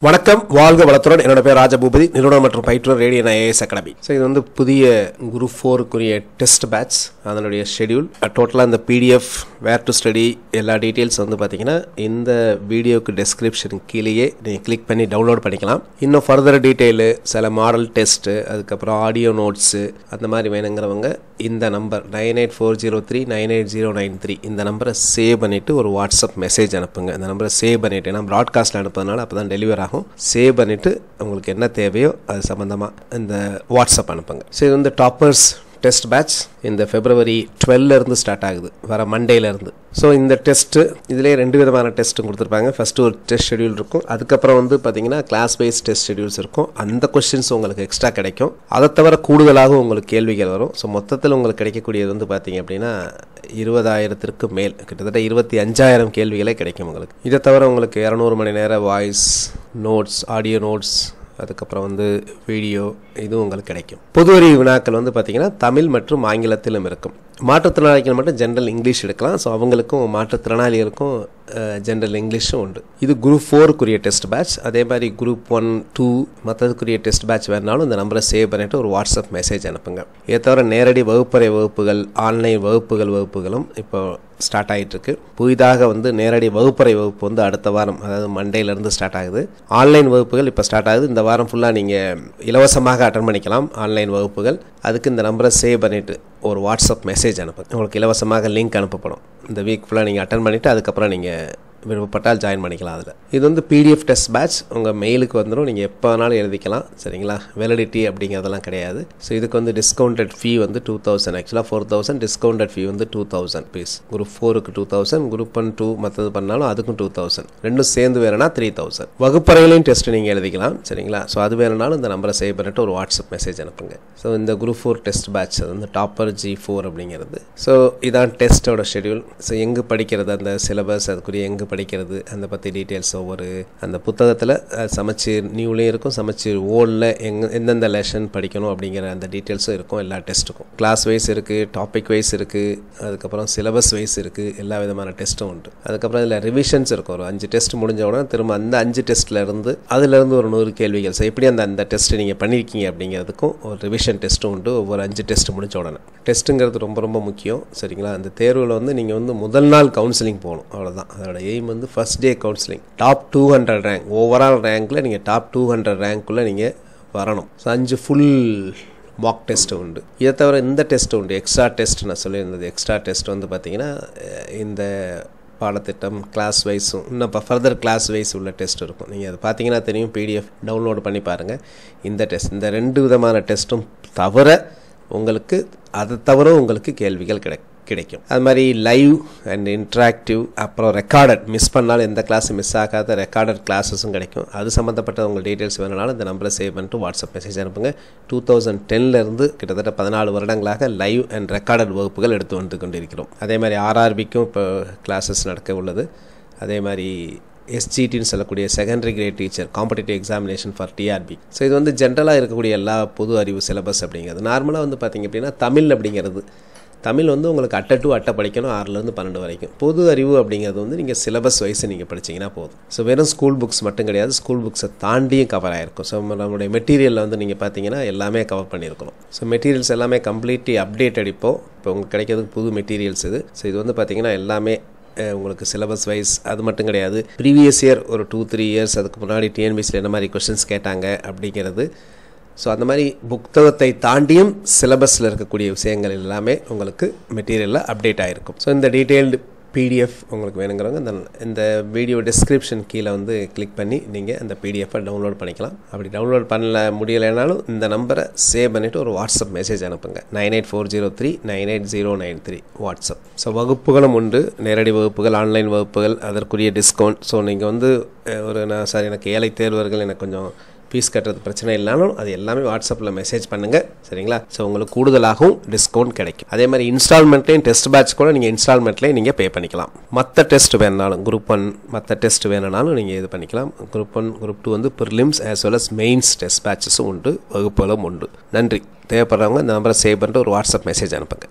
வணக்கம் வாழ்க வளத்துடன் என்னோட பேர் ராஜபூபதி நிறுவனம் மற்றும் பயிற்றுவர் ரேடியன் ஐஏஎஸ் அகாடமி ஸோ இது வந்து புதிய குரூப் ஃபோருக்குரிய டெஸ்ட் பேட்ச் அதனுடைய ஷெடியூல் டோட்டலாக இந்த பிடிஎஃப் வேர் டு ஸ்டடி எல்லா டீட்டெயில்ஸ் வந்து பார்த்தீங்கன்னா இந்த வீடியோக்கு டெஸ்கிரிப்ஷன் கீழேயே நீங்கள் கிளிக் பண்ணி டவுன்லோட் பண்ணிக்கலாம் இன்னும் ஃபர்தர் டீட்டெயிலு சில மாடல் டெஸ்ட்டு அதுக்கப்புறம் ஆடியோ நோட்ஸு அந்த மாதிரி வேணுங்கிறவங்க இந்த number nine eight four zero three nine eight zero nine three இந்த நம்பரை சேவ் பண்ணிவிட்டு ஒரு வாட்ஸ்அப் மெசேஜ் அனுப்புங்க இந்த நம்பரை சேவ் பண்ணிவிட்டு ஏன்னா ப்ராட்காஸ்ட்டில் அனுப்புறதுனால அப்போ தான் டெலிவர் ஆகும் சேவ் பண்ணிவிட்டு உங்களுக்கு என்ன தேவையோ அது சம்மந்தமாக இந்த வாட்ஸ்அப் அனுப்புங்க ஸோ இது வந்து டாப்பர்ஸ் டெஸ்ட் பேட்ச் இந்த ஃபெப்ரவரி டுவெல்லேருந்து ஸ்டார்ட் ஆகுது வர மண்டேலேருந்து ஸோ இந்த டெஸ்ட்டு இதிலே ரெண்டு விதமான டெஸ்ட்டு கொடுத்துருப்பாங்க ஃபஸ்ட்டு ஒரு டெஸ்ட் ஷெடியூல் இருக்கும் அதுக்கப்புறம் வந்து பார்த்தீங்கன்னா கிளாஸ் வைஸ் டெஸ்ட் ஷெடியூல்ஸ் இருக்கும் அந்த கொஸ்டின்ஸ் உங்களுக்கு எக்ஸ்ட்ரா கிடைக்கும் அதை தவிர கூடுதலாக உங்களுக்கு கேள்விகள் வரும் ஸோ மொத்தத்தில் உங்களுக்கு கிடைக்கக்கூடியது வந்து பார்த்தீங்க அப்படின்னா இருபதாயிரத்திற்கு மேல் கிட்டத்தட்ட இருபத்தி அஞ்சாயிரம் கேள்விகளே கிடைக்கும் உங்களுக்கு இதை தவிர உங்களுக்கு இரநூறு மணி நேர வாய்ஸ் நோட்ஸ் ஆடியோ நோட்ஸ் அதுக்கப்புறம் வந்து வீடியோ இதுவும் உங்களுக்கு கிடைக்கும் பொது அறிவு வினாக்கள் வந்து பார்த்தீங்கன்னா தமிழ் மற்றும் ஆங்கிலத்திலும் இருக்கும் மாற்றுத்திறனாளிகள் மட்டும் ஜென்ரல் இங்கிலீஷ் எடுக்கலாம் ஸோ அவங்களுக்கும் மாற்றுத்திறனாளிகளுக்கும் ஜென்ரல் இங்கிலீஷும் உண்டு இது குரூப் ஃபோருக்குரிய டெஸ்ட் பேட்ச் அதே மாதிரி குரூப் ஒன் டூ மற்றதுக்குரிய டெஸ்ட் பேட்ச் வேணாலும் இந்த நம்பரை சேவ் பண்ணிவிட்டு ஒரு வாட்ஸ்அப் மெசேஜ் அனுப்புங்க இதை தவிர நேரடி வகுப்பறை வகுப்புகள் ஆன்லைன் வகுப்புகள் வகுப்புகளும் இப்போ ஸ்டார்ட் ஆகிட்டு இருக்கு புதிதாக வந்து நேரடி வகுப்பறை வகுப்பு வந்து அடுத்த வாரம் அதாவது மண்டேலேருந்து ஸ்டார்ட் ஆகுது ஆன்லைன் வகுப்புகள் இப்போ ஸ்டார்ட் ஆகுது இந்த வாரம் ஃபுல்லாக நீங்கள் இலவசமாக அட்டன் பண்ணிக்கலாம் ஆன்லைன் வகுப்புகள் அதுக்கு இந்த நம்பரை சேவ் பண்ணிவிட்டு ஒரு வாட்ஸ்அப் மெசேஜ் அனுப்புங்க உங்களுக்கு இலவசமாக லிங்க் அனுப்பப்படும் இந்த வீக் ஃபுல்லாக நீங்கள் அட்டன் பண்ணிவிட்டு அதுக்கப்புறம் நீங்கள் விருப்பப்பட்டால் ஜாயின் பண்ணிக்கலாம் அதில் இது வந்து பிடிஎஃப் டெஸ்ட் பேட்ச் உங்கள் மெயிலுக்கு வந்துடும் நீங்கள் எப்போ வேணாலும் எழுதிக்கலாம் சரிங்களா வெலிடிட்டி அப்படிங்கிறதெல்லாம் கிடையாது ஸோ இதுக்கு வந்து டிஸ்கவுண்டட் ஃபீ வந்து டூ தௌசண்ட் ஆக்சுவலாக ஃபோர் தௌசண்ட் டிஸ்கவுண்டட் ஃபீ வந்து டூ தௌசண்ட் பீஸ் குரூப் ஃபோருக்கு two thousand group one two மற்றது பண்ணாலும் அதுக்கும் டூ தௌசண்ட் ரெண்டும் சேர்ந்து வேணும்னா த்ரீ தௌசண்ட் வகுப்பறையிலையும் டெஸ்ட் நீங்கள் எழுதிக்கலாம் சரிங்களா ஸோ அது வேணும்னாலும் இந்த நம்பரை சேவ் பண்ணிட்டு ஒரு வாட்ஸ்அப் மெசேஜ் அனுப்புங்க ஸோ இந்த குரூப் ஃபோர் டெஸ்ட் பேட்ச் அது வந்து டாப்பர் ஜி ஃபோர் அப்படிங்கிறது ஸோ இதான் டெஸ்ட்டோட ஷெடியூல் ஸோ எங்கே படிக்கிறது அந்த சிலபஸ் அதுக்குரிய எங்கே படிக்கிறது அந்த பற்றி டீட்டெயில்ஸ் ஒவ்வொரு அந்த புத்தகத்தில் சமச்சீர் நியூலேயும் இருக்கும் சமச்சீர் ஓல்டில் எங்க எந்தெந்த லெசன் படிக்கணும் அப்படிங்கிற அந்த டீட்டெயில்ஸும் இருக்கும் எல்லா டெஸ்ட்டுக்கும் கிளாஸ் வைஸ் இருக்குது டாபிக் வைஸ் இருக்குது அதுக்கப்புறம் சிலபஸ் வைஸ் இருக்குது எல்லா விதமான டெஸ்ட்டும் உண்டு அதுக்கப்புறம் இதில் ரிவிஷன்ஸ் இருக்கும் ஒரு அஞ்சு டெஸ்ட் முடிஞ்ச உடனே திரும்ப அந்த அஞ்சு டெஸ்ட்டில் இருந்து அதுலேருந்து ஒரு நூறு கேள்விகள் ஸோ எப்படி அந்த அந்த டெஸ்ட் நீங்கள் பண்ணியிருக்கீங்க அப்படிங்கிறதுக்கும் ஒரு ரிவிஷன் டெஸ்ட்டும் உண்டு ஒவ்வொரு அஞ்சு டெஸ்ட் முடிஞ்ச உடனே டெஸ்ட்டுங்கிறது ரொம்ப ரொம்ப முக்கியம் சரிங்களா அந்த தேர்வில் வந்து நீங்கள் வந்து முதல் நாள் கவுன்சிலிங் போகணும் அவ்வளோதான் அதோட எய்ம் வந்து first day counselling top two hundred rank overall ரேங்க்கில் நீங்கள் டாப் டூ ஹண்ட்ரட் ரேங்க்குள்ளே நீங்கள் வரணும் ஸோ அஞ்சு ஃபுல் மாக் டெஸ்ட் உண்டு இதை தவிர இந்த டெஸ்ட் உண்டு எக்ஸ்ட்ரா டெஸ்ட் நான் சொல்லியிருந்தது எக்ஸ்ட்ரா டெஸ்ட் வந்து பார்த்திங்கன்னா இந்த பாடத்திட்டம் கிளாஸ் வைஸும் இன்னும் இப்போ ஃபர்தர் கிளாஸ் வைஸ் உள்ள டெஸ்ட் இருக்கும் நீங்கள் அது பார்த்தீங்கன்னா தெரியும் பிடிஎஃப் டவுன்லோட் பண்ணி பாருங்கள் இந்த டெஸ்ட் இந்த ரெண்டு விதமான டெஸ்ட்டும் தவிர உங்களுக்கு அதை தவிர உங்களுக்கு கேள்விகள் கிடைக்கும் கிடைக்கும் அது மாதிரி லைவ் அண்ட் இன்ட்ராக்டிவ் அப்புறம் ரெக்கார்டட் மிஸ் பண்ணாலும் எந்த கிளாஸும் மிஸ் ஆகாத ரெக்கார்டட் கிளாஸஸும் கிடைக்கும் அது சம்மந்தப்பட்ட உங்கள் டீட்டெயில்ஸ் வேணுனாலும் இந்த நம்பரை சேவ் பண்ணிட்டு வாட்ஸ்அப் மெசேஜ் அனுப்புங்க டூ தௌசண்ட் டென்லேருந்து கிட்டத்தட்ட பதினாலு வருடங்களாக லைவ் அண்ட் ரெக்கார்டட் வகுப்புகள் எடுத்து வந்து கொண்டிருக்கிறோம் அதே மாதிரி ஆர்ஆர்பிக்கும் இப்போ கிளாஸஸ் நடக்க உள்ளது அதே மாதிரி எஸ்ஜிடின்னு சொல்லக்கூடிய secondary grade teacher competitive examination for TRB so இது வந்து ஜென்ரலாக இருக்கக்கூடிய எல்லா பொது அறிவு சிலபஸ் அப்படிங்கிறது நார்மலாக வந்து பார்த்திங்க அப்படின்னா தமிழ் அப்படிங்கிறது தமிழ் வந்து உங்களுக்கு அட்டை டு அட்டை படிக்கணும் ஆறுலேருந்து பன்னெண்டு வரைக்கும் பொது அறிவு அப்படிங்கிறது வந்து நீங்கள் சிலபஸ் வைஸ் நீங்கள் படிச்சிங்கன்னா போதும் ஸோ வெறும் ஸ்கூல் புக்ஸ் மட்டும் கிடையாது ஸ்கூல் புக்ஸை தாண்டியும் கவர் ஆகிருக்கும் ஸோ நம்மளுடைய மெட்டீரியலில் வந்து நீங்கள் பார்த்தீங்கன்னா எல்லாமே கவர் பண்ணியிருக்கணும் ஸோ மெட்டீரியல்ஸ் எல்லாமே கம்ப்ளீட்லி அப்டேட் அடிப்போம் இப்போ உங்களுக்கு கிடைக்கிறதுக்கு புது மெட்டீரியல்ஸ் இது ஸோ இது வந்து பார்த்தீங்கன்னா எல்லாமே உங்களுக்கு சிலபஸ் வைஸ் அது மட்டும் கிடையாது ப்ரீவியஸ் இயர் ஒரு டூ த்ரீ இயர்ஸ் அதுக்கு முன்னாடி டிஎன்பிசியில் என்ன மாதிரி கொஷின்ஸ் கேட்டாங்க அப்படிங்கிறது ஸோ அந்த மாதிரி புத்தகத்தை தாண்டியும் சிலபஸில் இருக்கக்கூடிய விஷயங்கள் எல்லாமே உங்களுக்கு மெட்டீரியலில் அப்டேட் ஆகிருக்கும் ஸோ இந்த டீட்டெயில்டு பிடிஎஃப் உங்களுக்கு வேணுங்கிறவங்க இந்த இந்த வீடியோ டிஸ்கிரிப்ஷன் கீழே வந்து கிளிக் பண்ணி நீங்கள் அந்த பிடிஎஃபை டவுன்லோட் பண்ணிக்கலாம் அப்படி டவுன்லோட் பண்ணல முடியலைனாலும் இந்த நம்பரை சேவ் பண்ணிவிட்டு ஒரு வாட்ஸ்அப் மெசேஜ் அனுப்புங்க nine eight four zero three nine eight zero nine three WhatsApp so வகுப்புகளும் உண்டு நேரடி வகுப்புகள் ஆன்லைன் வகுப்புகள் அதற்குரிய டிஸ்கவுண்ட் ஸோ நீங்கள் வந்து ஒரு நான் சார் எனக்கு ஏழை தேர்வர்கள் எனக்கு கொஞ்சம் ஃபீஸ் கட்டுறது பிரச்சனை இல்லைனாலும் அது எல்லாமே வாட்ஸ்அப்பில் மெசேஜ் பண்ணுங்கள் சரிங்களா ஸோ உங்களுக்கு கூடுதலாகவும் டிஸ்கவுண்ட் கிடைக்கும் அதே மாதிரி இன்ஸ்டால்மெண்ட்லேயும் டெஸ்ட் பேட்ச் கூட நீங்கள் இன்ஸ்டால்மெண்ட்லேயும் நீங்கள் பே பண்ணிக்கலாம் மற்ற டெஸ்ட் வேணுனாலும் குரூப் ஒன் மற்ற டெஸ்ட் வேணுனாலும் நீங்கள் இது பண்ணிக்கலாம் குரூப் ஒன் குரூப் டூ வந்து prelims as well as mains test பேட்சஸும் உண்டு வகுப்புகளும் உண்டு நன்றி தேவைப்படுறவங்க இந்த நம்பரை சேவ் பண்ணிட்டு ஒரு வாட்ஸ்அப் மெசேஜ் அனுப்புங்க